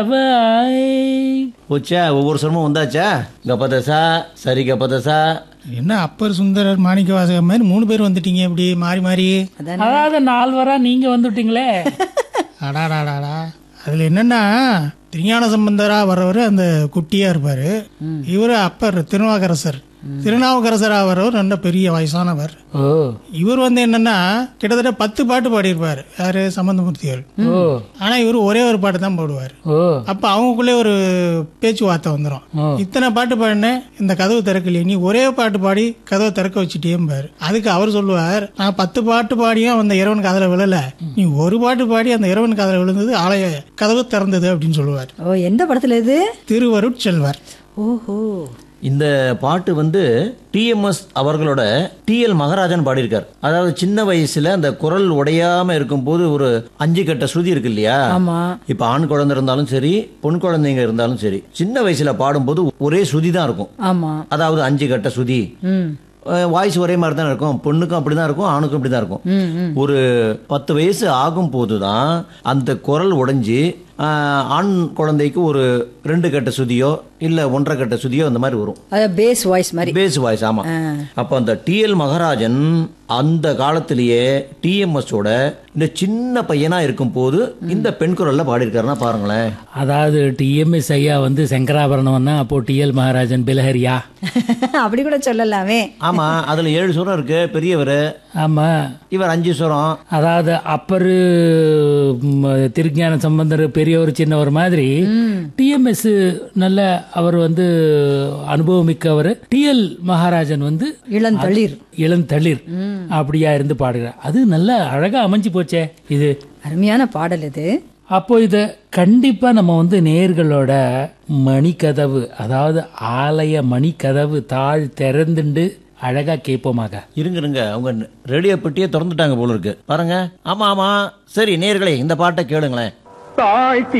போச்சா ஒவ்வொரு சொரமும் வந்தாச்சா கபதசா சரி கபதசா என்ன அப்பர் சுந்தரர் மாணிக்க வாசகர் மாதிரி மூணு பேர் வந்துட்டீங்க இப்படி மாறி மாறி அதாவது நால்வரா நீங்க வந்துட்டீங்களே அடாடாடாடா அதுல என்னன்னா திருஞான சம்பந்தரா வர்றவர் அந்த குட்டியா இருப்பாரு இவரு அப்பர் திருநாவுக்கரசர் திருநாவுக்கரசரா வர்றவர் நல்ல பெரிய வயசானவர் ஓ இவர் வந்து என்னன்னா கிட்டத்தட்ட பத்து பாட்டு பாடியிருப்பாரு யாரு சம்பந்தமூர்த்திகள் ஓ ஆனா இவர் ஒரே ஒரு பாட்டு தான் பாடுவார் ஓ அப்ப அவங்களுக்குள்ளே ஒரு பேச்சுவார்த்தை வந்துடும் ஓ. இத்தனை பாட்டு பாடினேன் இந்த கதவு திறக்கலையே நீ ஒரே பாட்டு பாடி கதவை திறக்க வச்சுட்டேம்பாரு அதுக்கு அவர் சொல்லுவார் நான் பத்து பாட்டு பாடியும் அந்த இறைவன் காதல விழல நீ ஒரு பாட்டு பாடி அந்த இறைவன் காதல விழுந்தது ஆலய கதவு திறந்தது அப்படின்னு சொல்லுவார் ஓ எந்த படத்துல இது திருவருட்செல்வர் ஓஹோ இந்த பாட்டு வந்து டிஎம்எஸ் அவர்களோட டிஎல் மகராஜன் பாடியிருக்கார் அதாவது சின்ன வயசுல அந்த குரல் உடையாம இருக்கும்போது ஒரு அஞ்சு கட்ட ஸ்ருதி இருக்கு இல்லையா ஆமா இப்ப ஆண் குழந்தை இருந்தாலும் சரி பொன் குழந்தைங்க இருந்தாலும் சரி சின்ன வயசுல பாடும்போது ஒரே ஸ்ருதி தான் இருக்கும் ஆமா அதாவது அஞ்சு கட்ட ஸ்ருதி ம் வாய்ஸ் ஒரே மாதிரி தான் இருக்கும் பொண்ணுக்கும் அப்படிதான் இருக்கும் ஆணுக்கும் அப்படிதான் இருக்கும் ம் ம் ஒரு பத்து வயசு ஆகும் போதுதான் அந்த குரல் உடைஞ்சு ஆஹ், ஆண் குழந்தைக்கு ஒரு ரெண்டு கட்ட சுதியோ இல்ல ஒன்றரை கட்ட சுதியோ அந்த மாதிரி வரும் அது பேஸ் வாய்ஸ் மாதிரி பேஸ் வாய்ஸ் ஆமா அப்ப அந்த டிஎல் மகராஜன் அந்த காலத்திலேயே டிஎம்எஸ் ஓட இந்த சின்ன பையனா இருக்கும் போது இந்த பெண் குரல்ல பாடியிருக்காருன்னா பாருங்களேன் அதாவது டிஎம்எஸ் ஐயா வந்து சங்கராபரணம்னா அப்போ டிஎல் மகாராஜன் பிலஹரியா அப்படி கூட சொல்லலாமே ஆமா அதுல ஏழு சுரம் இருக்கு பெரியவர் ஆமா இவர் அஞ்சு சுரம் அதாவது அப்பரு ம், திருஞான சம்பந்தர் பெரியவர் சின்னவர் மாதிரி டிஎம்எஸ் நல்ல அவர் வந்து அனுபவமிக்கவர் டிஎல் மகாராஜன் வந்து இளந்தளிர் இளந்தளிர் அப்படியா இருந்து பாடுகிறார் அது நல்லா அழகா அமைஞ்சு போச்சே இது அருமையான பாடல் இது அப்போ இத கண்டிப்பா நம்ம வந்து நேர்களோட மணிக்கதவு அதாவது ஆலய மணிக்கதவு தாழ் திறந்துண்டு அழகா கேட்போமாக இருங்க இருங்க அவங்க ரேடியோ பெட்டியே திறந்துட்டாங்க போல இருக்கு பாருங்க ஆமா ஆமா சரி நேர்களே இந்த பாட்டை கேளுங்களேன் தாழ்த்தி